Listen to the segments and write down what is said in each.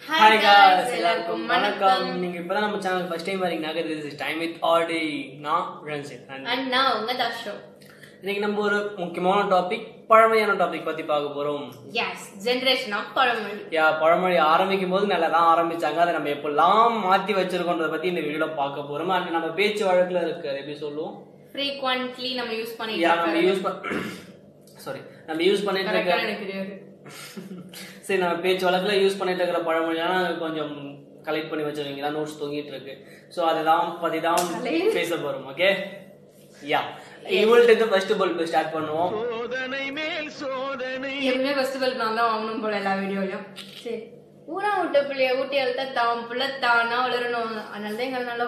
Hi guys, guys எல்லாருக்கும் வணக்கம் நீங்க இப்பதான் நம்ம சேனல் ஃபர்ஸ்ட் டைம் வரீங்கனாக்க this is time with Aadi நான் ரன்சித் And அண்ட் நான் உங்க தர்ஷோ இன்னைக்கு நம்ம ஒரு முக்கியமான டாபிக் பழமையான டாபிக் பத்தி பார்க்க போறோம் எஸ் ஜெனரேஷன் ஆஃப் பழமொழி யா பழமொழி ஆரம்பிக்கும் போது நல்லா தான் ஆரம்பிச்சாங்க அதை நம்ம எப்பெல்லாம் மாத்தி வச்சிருக்கோன்றத பத்தி இந்த வீடியோல பார்க்க போறோம் அண்ட் நம்ம பேச்சு வழக்குல இருக்கு அது எப்படி சொல்லுவோம் ஃப்ரீக்வென்ட்லி நம்ம யூஸ் யா நம்ம பண்ணிட்டு யூஸ் சாரி நம்ம யூஸ் பண்ணிட்டு இருக்க கரெக்டா எனக்கு தெரியாது சரி நம்ம பேச்சு வழக்குல யூஸ் பண்ணிட்டு இருக்கிற பழமொழியெல்லாம் கொஞ்சம் கலெக்ட் பண்ணி வச்சிருக்கீங்க நோட்ஸ் தூங்கிட்டு இருக்கு ஸோ அதுதான் பத்தி தான் பேச போறோம் ஓகே யா இவள்கிட்ட இருந்து ஃபர்ஸ்ட் பல்ப் ஸ்டார்ட் பண்ணுவோம் எப்பவுமே ஃபெஸ்டிவல் நான் தான் வாங்கணும் போல எல்லா வீடியோலயும் சரி ஊரா விட்ட பிள்ளைய ஊட்டி அழுத்தா தான் பிள்ளை தானா வளரணும் அதனால தான் எங்க நல்லா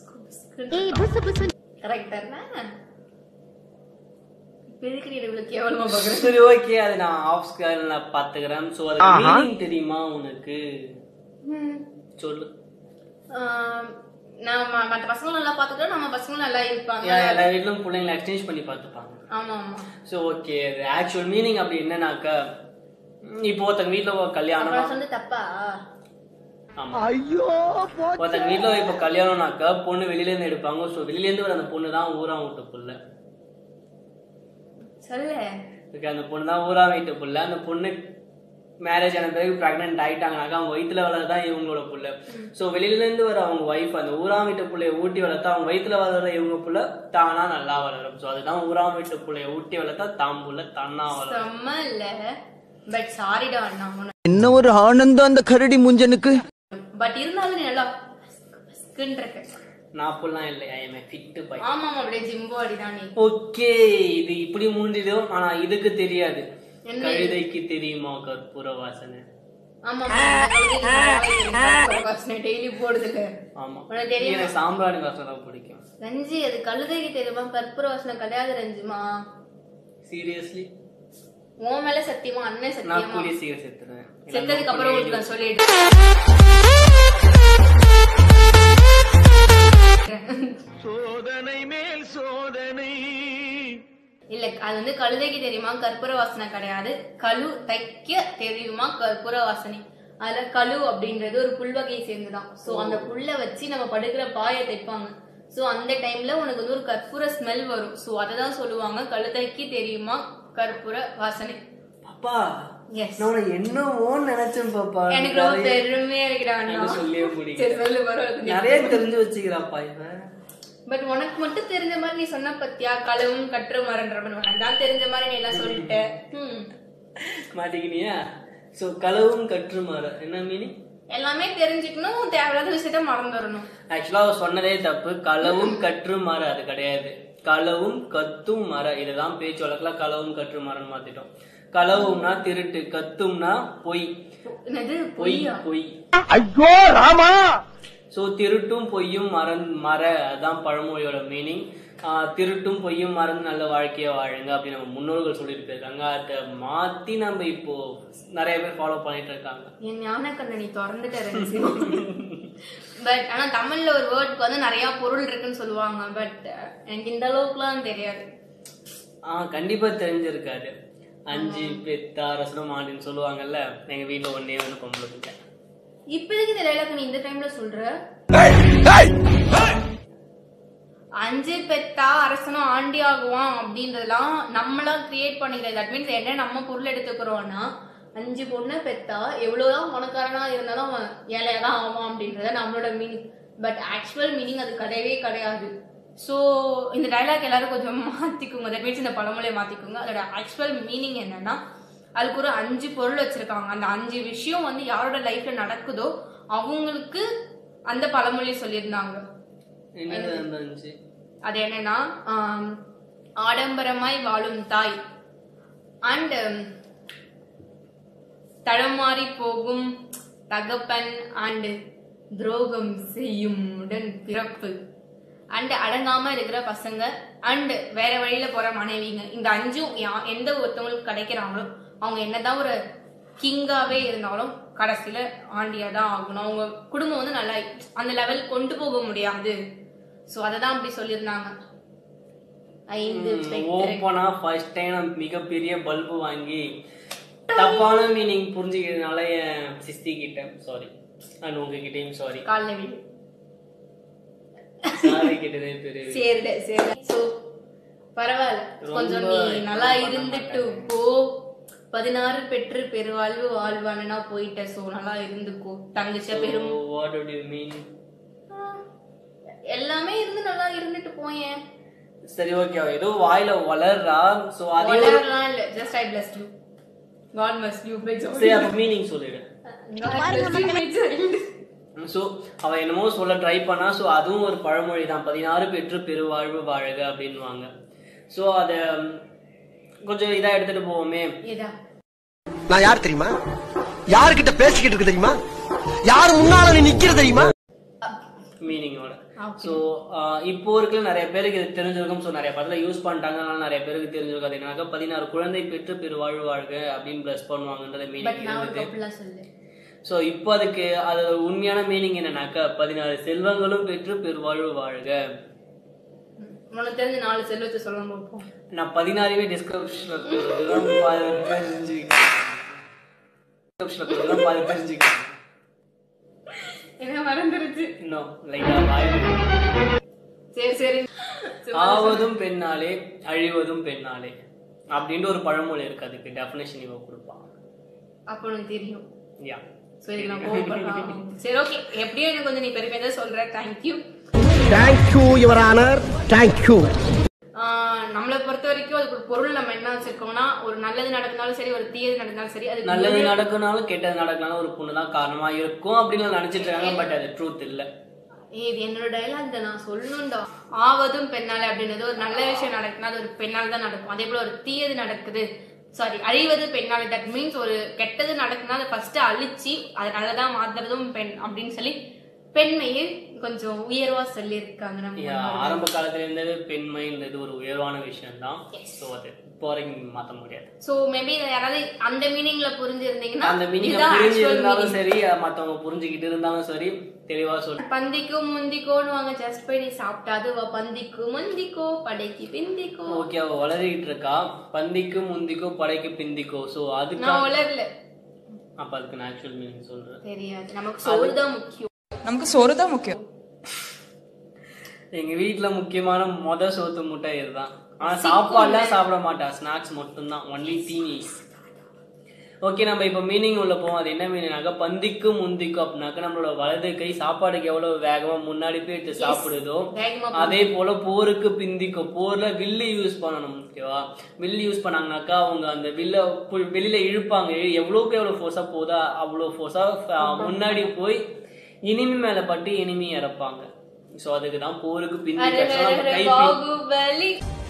கரெக்டா இருந்தா இப்ப எதுக்கு நீ இவ்வளவு கேவலமா பாக்குற சரி ஓகே அது நான் ஆஃப் ஸ்கேல் நான் பாத்துக்கிறேன் ஸோ அது மீனிங் தெரியுமா உனக்கு சொல்லு ஆஹ் நம்ம மற்ற பசங்களும் நல்லா பாத்துட்டோம் நம்ம பசங்களும் நல்லா இருப்பாங்க யா, எல்லா வீட்லயும் பிள்ளைங்களை எக்ஸ்சேஞ்ச் பண்ணி பார்த்துப்பாங்க ஆமா ஆமா ஸோ ஓகே அது ஆக்சுவல் மீனிங் அப்படி என்னன்னாக்கா ம், இப்போ ஒருத்தங்க வீட்டுல ஒரு கல்யாணம் அப்புறம் சொல்லு தப்பா ஆமா ஒருத்தங்க வீட்டுல இப்ப கல்யாணம்னாக்கா பொண்ணு வெளியில இருந்து எடுப்பாங்க சோ வெளியில இருந்து வர அந்த பொண்ணு தான் ஊரா வீட்டு புள்ள சொல்லு ஓகே அந்த பொண்ணு தான் ஊரா வீட்டு புள்ள அந்த பொண்ணு மேரேஜ் ஆன பிறகு பிரெக்னென்ட் ஆயிட்டாங்கனாக்கா அவங்க வயித்துல வளர்தான் இவங்களோட புள்ள சோ வெளியில இருந்து வர அவங்க ஒய்ஃப் அந்த ஊரா வீட்டு புள்ளைய ஊட்டி வளர்த்தா அவங்க வயித்துல வளர்ற இவங்க புள்ள தானா நல்லா வளரும் சோ அதுதான் ஊரா வீட்டு புள்ளைய ஊட்டி வளர்த்தா தாம் புள்ள தன்னா வளரும் செம்ம இல்ல பட் சாரிடா அண்ணா என்ன ஒரு ஆனந்தம் அந்த கரடி முஞ்சனுக்கு பட் இருந்தாலும் நீ நல்லா ஸ்கின் இருக்க நான் புல்லாம் இல்லை ஐ எம் ஃபிட் பை ஆமா ஆமா அப்படியே ஜிம்போ அடிதான் நீ ஓகே இது இப்படி மூண்டிடும் ஆனா இதுக்கு தெரியாது என்ன? கழுதைக்கு தெரியுமா கற்பூர வாசனை ஆமா டெய்லி போடுது இல்ல ஆமா உனக்கு தெரியுமா? எனக்கு சாம்பிராணி வாசனை தான் பிடிக்கும் ரஞ்சி அது கழுதைக்கு தெரியுமா கற்பூர வாசனை கிடையாது ரஞ்சிமா சீரியஸ்லி உன் மேல சத்தியமா அண்ணன் நான் சத்தியமா கூடிய சீக்கிரம் செத்துறேன் செத்ததுக்கு அப்புறம் உங்களுக்கு நான் சொல்லிட்டு சோதனை மேல் சோதனை இல்ல அது வந்து கழுதைக்கு தெரியுமா கற்பூர வாசனை கிடையாது கழு தைக்க தெரியுமா கற்பூர வாசனை அதுல கழு அப்படின்றது ஒரு புல்வகையை சேர்ந்துதான் சோ அந்த புல்ல வச்சு நம்ம படுக்கிற பாயை தைப்பாங்க சோ அந்த டைம்ல உனக்கு வந்து ஒரு கற்பூர ஸ்மெல் வரும் சோ அததான் சொல்லுவாங்க கழுதைக்கு தெரியுமா கற்பூர வாசனை பாப்பா எஸ் நான் உனக்கு என்னவோன்னு நினைச்சேன் பாப்பா எனக்கு ரொம்ப பெருமையா இருக்கிறா அண்ணா எனக்கு சொல்லவே முடியல சரி சொல்லு பரவாயில்ல நிறைய தெரிஞ்சு வச்சுக்கிறாப்பா இவன் பட் உனக்கு மட்டும் தெரிஞ்ச மாதிரி நீ சொன்ன பத்தியா களவும் கற்று மரன்ற தான் தெரிஞ்ச மாதிரி நீ எல்லாம் சொல்லிட்ட ம். மாட்டிக்கினியா சோ களவும் கற்று மாற என்ன மீனிங் எல்லாமே தெரிஞ்சுக்கணும் தேவையில்லாத விஷயத்த மறந்துடணும் ஆக்சுவலா அவ சொன்னதே தப்பு களவும் கற்று மர அது கிடையாது களவும் கத்தும் மர இதுதான் பேச்சு வழக்குல களவும் கற்று மரன்னு மாத்திட்டோம் களவும்னா திருட்டு கத்தும்னா பொய் என்னது பொய் பொய்யா பொய் ஐயோ ராமா சோ திருட்டும் பொய்யும் மறந் மற அதான் பழமொழியோட மீனிங் திருட்டும் பொய்யும் மறந்து நல்ல வாழ்க்கைய வாழுங்க அப்படின்னு நம்ம முன்னோர்கள் சொல்லிட்டு போயிருக்காங்க அதை மாத்தி நம்ம இப்போ நிறைய பேர் ஃபாலோ பண்ணிட்டு இருக்காங்க என் ஞான கண்ணை திறந்துட்டு பட் ஆனா தமிழ்ல ஒரு வேர்டுக்கு வந்து நிறைய பொருள் இருக்குன்னு சொல்லுவாங்க பட் எனக்கு இந்த அளவுக்குலாம் தெரியாது ஆஹ் கண்டிப்பா தெரிஞ்சிருக்காது அஞ்சு பெத்தா ரசனம் ஆண்டின்னு சொல்லுவாங்கல்ல எங்க வீட்டுல ஒன்னே ஒண்ணு பொம்பளை பிள்ளை இப்ப எதுக்கு இந்த டைலாக் நீ இந்த டைம்ல சொல்ற அஞ்சு பெத்தா அரசனும் ஆண்டி ஆகுவான் அப்படின்றதெல்லாம் நம்மளா கிரியேட் பண்ணிக்கிறது தட் மீன்ஸ் என்ன நம்ம பொருள் எடுத்துக்கிறோம்னா அஞ்சு பொண்ணை பெத்தா எவ்வளவுதான் பணக்காரனா இருந்தாலும் அவன் ஏழையா தான் ஆவான் அப்படின்றத நம்மளோட மீனிங் பட் ஆக்சுவல் மீனிங் அது கிடையவே கிடையாது ஸோ இந்த டைலாக் எல்லாரும் கொஞ்சம் மாத்திக்கோங்க தட் மீன்ஸ் இந்த பழமொழியை மாத்திக்கோங்க அதோட ஆக்சுவல் மீனிங் என்னன்னா அதுக்கு ஒரு அஞ்சு பொருள் வச்சிருக்காங்க அந்த அஞ்சு விஷயம் வந்து யாரோட லைஃப்ல நடக்குதோ அவங்களுக்கு அந்த பழமொழி சொல்லியிருந்தாங்க என்னது அந்த அஞ்சு அது என்னன்னா ஆம், ஆடம்பரமாய் வாழும் தாய் அண்ட் தடமாறி போகும் தகப்பன் அண்ட் துரோகம் செய்யும் உடன் பிறப்பு அண்ட் அடங்காம இருக்கிற பசங்க அண்ட் வேற வழியில போற மனைவிங்க இந்த அஞ்சும் யா- எந்த ஒருத்தவங்களுக்கு கிடைக்கிறாங்களோ அவங்க என்னதான் ஒரு கிங்காவே இருந்தாலும் கடைசியில ஆண்டியா தான் ஆகணும் அவங்க குடும்பம் வந்து நல்லா அந்த லெவல் கொண்டு போக முடியாது சோ அததான் அப்படி சொல்லியிருந்தாங்க ஐந்து பெற்ற ஓப்பனா ஃபர்ஸ்ட் டைம் நான் மிகப்பெரிய பல்பு வாங்கி தப்பான மீனிங் புரிஞ்சுக்கிறதுனால என் சிஸ்தி கிட்ட சாரி அண்ட் உங்ககிட்டயும் சாரி காலைல விடு சாரி கிட்டதே பெரிய சரிடா சரி சோ பரவாயில்ல கொஞ்சம் நீ நல்லா இருந்துட்டு போ பதினாறு பெற்று பெருவாழ்வு வாழ்வானா போயிட்ட சோ நல்லா இருந்துக்கோ தங்கச்ச பெரும் வாட் டு யூ மீன் எல்லாமே இருந்து நல்லா இருந்துட்டு போயேன் சரி ஓகே ஏதோ வாயில வளர்றா சோ அதே ஒரு- வளரலாம் இல்ல just I plus you got must you plus சரி அப்ப மீனிங் சொல்லிடு ஸோ அவ என்னமோ சொல்ல ட்ரை பண்ணா ஸோ அதுவும் ஒரு பழமொழி தான் பதினாறு பெற்று பெருவாழ்வு வாழுக அப்படின்வாங்க ஸோ அதை கொஞ்சம் இதா எடுத்துட்டு போவோமே ஏதா நான் யார் தெரியுமா யாருக்கிட்ட பேசிக்கிட்டு இருக்கு தெரியுமா யார் முன்னால நீ நிக்கிற தெரியுமா மீனிங்கோட Okay. ஸோ இப்போ இருக்கிற நிறைய பேருக்கு இது தெரிஞ்சிருக்கும் ஸோ நிறைய படத்துல யூஸ் பண்ணிட்டாங்க அதனால நிறைய பேருக்கு தெரிஞ்சிருக்கும் அது என்னன்னாக்கா பதினாறு குழந்தை பெற்று பெருவாழ்வு வாழ்க அப்படின்னு ப்ளஸ் பண்ணுவாங்கன்றத பட் மீனிங் நான் ஒரு இருந்தது கப்பலா சொல்லு ஸோ இப்போ அதுக்கு அது உண்மையான மீனிங் என்னன்னாக்கா பதினாறு செல்வங்களும் பெற்று பெருவாழ்வு வாழ்க உனக்கு தெரிஞ்ச நாலு செல்வத்தை சொல்ல பார்ப்போம் நான் பதினாறுவே டிஸ்கிரிப்ஷனில் தெரிஞ்சுக்கிறேன் டிஸ்கிரிப்ஷனில் பாதி தெரிஞ்சுக்கிறேன் என்ன மறந்துருச்சு இன்னும் லைட்டாக வாய் சரி சரி சரி, ஆவதும் பெண்ணாலே அழிவதும் பெண்ணாலே அப்படின்ட்டு ஒரு பழமொழி இருக்கு அதுக்கு டெஃபினேஷன் இவ கொடுப்பான் அப்போ உனக்கு தெரியும் யா சரி நான் கோவப்படலாம் சரி ஓகே எப்படியும் எனக்கு கொஞ்சம் நீ பெருமையா தான் சொல்ற thank you thank you your honour thank you நம்மளை பொறுத்த வரைக்கும் அதுக்கு ஒரு பொருள் நம்ம என்ன வச்சிருக்கோம்னா ஒரு நல்லது நடந்தாலும் சரி ஒரு தீயது நடந்தாலும் சரி அது நல்லது நடக்குனாலும் கெட்டது நடக்குனாலும் ஒரு பொண்ணு தான் காரணமா இருக்கும் அப்படின்னு நினைச்சிட்டு இருக்காங்க பட் அது ட்ரூத் இல்ல ஏய், இது என்னோட டைலாக் தான் நான் சொல்லணும்டா ஆவதும் பெண்ணாலே அப்படின்றது ஒரு நல்ல விஷயம் நடக்குன்னா அது ஒரு பெண்ணால் தான் நடக்கும் அதே போல ஒரு தீயது நடக்குது சாரி அழிவது பெண்ணாலே தட் மீன்ஸ் ஒரு கெட்டது நடக்குன்னா அதை ஃபர்ஸ்ட் அழிச்சு அதை நல்லதா மாத்துறதும் பெண் அப்படின்னு சொல்லி பெண்மையை கொஞ்சம் உயர்வா சொல்லியிருக்காங்க நம்ம Yeah, ஆரம்ப காலத்துல இருந்தது பெண்மைன்றது ஒரு உயர்வான விஷயம் தான் ஸோ அது இப்போ வரைக்கும் மாத்த முடியாது சோ மேபி யாராவது அந்த மீனிங்ல புரிஞ்சிருந்தீங்கன்னா அந்த மீனிங் இதுதான் புரிஞ்சு actual இருந்தாலும் meaning. சரி மத்தவங்க புரிஞ்சுக்கிட்டு இருந்தாலும் சரி தெளிவா சொல்லு பந்திக்கும் முந்திக்கோன்னு வாங்க ஜஸ்ட் போய் நீ சாப்பிட்டா அதுவா பந்திக்கு முந்திக்கோ படைக்கு பிந்திக்கோ ஓகே அவ வளரிட்டு இருக்கா பந்திக்கு முந்திக்கோ படைக்கு பிந்திக்கோ ஸோ அதுக்கு நான் உளரல அப்ப அதுக்கு நான் ஆக்சுவல் மீனிங் சொல்றேன் தெரியாது நமக்கு சோறு தான் முக்கியம் நமக்கு சோறு தான் முக்கியம் எங்க வீட்ல முக்கியமான மொத சோத்து முட்டை இதுதான் ஆனா சாப்பாடுலாம் சாப்பிட மாட்டா ஸ்நாக்ஸ் மட்டும்தான் ஒன்லி தீனிஸ் ஓகே நம்ம இப்போ மீனிங் உள்ள போவோம் அது என்ன மீனிங்னாக்கா பந்திக்கு முந்திக்கு அப்படின்னாக்கா நம்மளோட வலது கை சாப்பாடுக்கு எவ்வளவு வேகமா முன்னாடி போய் எடுத்து சாப்பிடுதோ வேகமா அதே போல போருக்கு பிந்திக்கும் போர்ல வில்லு யூஸ் பண்ணணும் ஓகேவா வில்லு யூஸ் பண்ணாங்கனாக்கா அவங்க அந்த வில்ல பு- வெளியில இழுப்பாங்க இழு- எவ்வளவுக்கு எவ்வளவு ஃபோர்ஸா போதா அவ்வளவு ஃபோர்ஸா முன்னாடி போய் இனிமி மேல பட்டு இனிமி இறப்பாங்க சோ அதுக்கு தான் போருக்கு பிந்தி அரே, கட்சி நம்ம அரே, கை பின்- பாகுபலி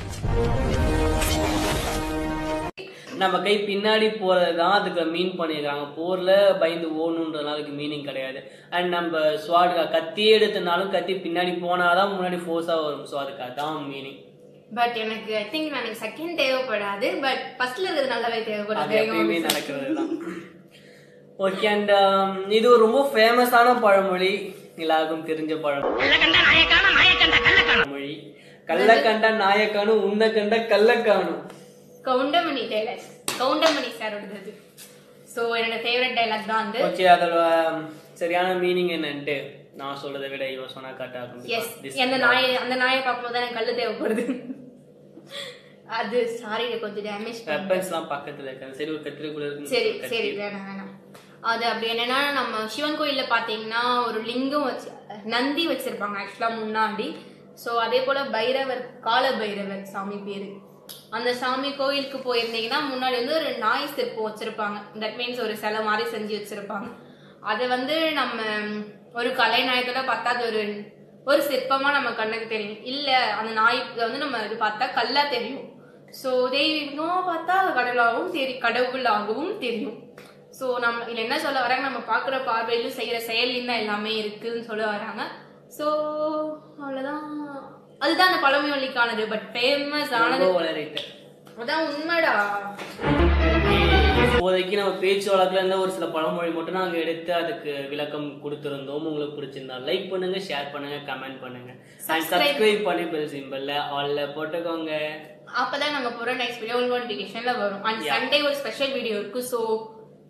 நம்ம கை பின்னாடி போறது தான் அதுக்கு மீன் பண்ணியிருக்காங்க போர்ல பயந்து ஓடணுன்றதுனால அதுக்கு மீனிங் கிடையாது அண்ட் நம்ம ஸ்வாட் கத்தியே எடுத்தனாலும் கத்தி பின்னாடி போனாதான் முன்னாடி ஃபோர்ஸா வரும் ஸோ அதுக்கு அதான் மீனிங் பட் எனக்கு ஐ திங்க் எனக்கு செகண்ட் தேவைப்படாது பட் ஃபர்ஸ்ட்ல இருக்கிறது நல்லாவே அது தேவைப்படாது எப்பயுமே நடக்கிறது தான் ஓகே அண்ட் இது ஒரு ரொம்ப ஃபேமஸான பழமொழி எல்லாருக்கும் தெரிஞ்ச பழமொழி பழமொழி கள்ள கண்ட நாயக்கானும் உன்னை கண்ட கள்ளக்கானும் கவுண்டமணி டைலாக் கவுண்டமணி சாரோடது சோ என்னோட ஃபேவரட் டைலாக் தான் வந்து ஓகே அதோட um, சரியான மீனிங் என்னன்ட்டு நான் சொல்றதை விட இவன் சொன்னா கரெக்டா எஸ் இருக்கும் அந்த நாயை அந்த நாயை பார்க்கும்போது தான் எனக்கு கல்லு தேவைப்படுது அது சாரி கொஞ்சம் டேமேஜ் வெப்பன்ஸ்லாம் பக்கத்துல இருக்காது சரி ஒரு கத்திரிக்குள்ள இருக்கு சரி சரி வேணாம் வேணாம் அது அப்படி என்னன்னா நம்ம சிவன் கோயில்ல பாத்தீங்கன்னா ஒரு லிங்கம் வச்சு நந்தி வச்சிருப்பாங்க ஆக்சுவலா முன்னாடி சோ அதே போல பைரவர் கால பைரவர் சாமி பேரு அந்த சாமி கோயிலுக்கு போயிருந்தீங்கன்னா முன்னாடி வந்து ஒரு நாய் சிற்பம் வச்சிருப்பாங்க தட் மீன்ஸ் ஒரு சிலை மாதிரி செஞ்சு வச்சிருப்பாங்க அதை வந்து நம்ம ஒரு கலைநயத்தோட பார்த்தா அது ஒரு ஒரு சிற்பமா நம்ம கண்ணுக்கு தெரியும் இல்ல அந்த நாய் இதை வந்து நம்ம இது பார்த்தா கல்லா தெரியும் சோ தெய்வீகமா பார்த்தா கடவுளாகவும் தெரி கடவுளாகவும் தெரியும் சோ நம்ம இதுல என்ன சொல்ல வராங்க நம்ம பாக்குற பார்வையிலும் செய்யற செயலிலும் தான் எல்லாமே இருக்குன்னு சொல்ல வராங்க சோ அவ்வளவுதான் அதுதான் அந்த பழமொழிக்கானது பட் ஃபேமஸ் ஆனது ரொம்ப வளரிட்டு அதான் உண்மைடா இப்போதைக்கு நம்ம பேச்சு வழக்குல இருந்த ஒரு சில பழமொழி மட்டும் நாங்க எடுத்து அதுக்கு விளக்கம் கொடுத்திருந்தோம் உங்களுக்கு பிடிச்சிருந்தா லைக் பண்ணுங்க ஷேர் பண்ணுங்க கமெண்ட் பண்ணுங்க அண்ட் சப்ஸ்கிரைப் பண்ணி பெல் சிம்பிள்ல ஆல்ல போட்டுக்கோங்க அப்பதான் நாங்க போற நெக்ஸ்ட் வீடியோ நோட்டிபிகேஷன்ல வரும் அண்ட் சண்டே ஒரு ஸ்பெஷல் வீடியோ இருக்கு சோ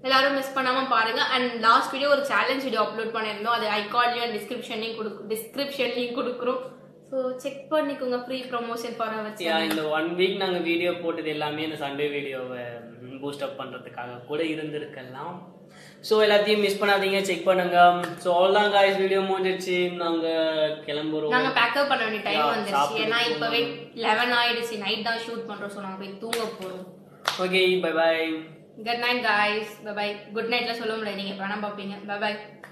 எல்லாரும் மிஸ் பண்ணாம பாருங்க அண்ட் லாஸ்ட் வீடியோ ஒரு சேலஞ்ச் வீடியோ அப்லோட் பண்ணியிருந்தோம் அது ஐகார்ட்லயும் டிஸ்கிரிப்ஷன்லயும் கொடுக்கும் டிஸ்கிரிப்ஷன்லயும் கொடுக்குறோம் ஸோ செக் பண்ணிக்கோங்க free promotion for our yeah இந்த ஒன் வீக் நாங்கள் வீடியோ போட்டது எல்லாமே இந்த சண்டே வீடியோவை பூஸ்ட் அப் பண்ணுறதுக்காக கூட இருந்திருக்கலாம் ஸோ எல்லாத்தையும் மிஸ் பண்ணாதீங்க செக் பண்ணுங்க ஸோ அவ்வளோதான் காய்ஸ் வீடியோ முடிஞ்சிருச்சு நாங்கள் கிளம்புறோம் நாங்க பேக்கப் பண்ண வேண்டிய டைம் Yeah, வந்துருச்சு சாப்பிட்டு ஏன்னா இப்பவே லெவன் ஆயிடுச்சு நைட் தான் ஷூட் பண்றோம் ஸோ நாங்க போய் தூங்க போறோம் okay bye bye good night guys bye good நைட்ல சொல்ல முடியாது நீங்க பணம் பார்ப்பீங்க பை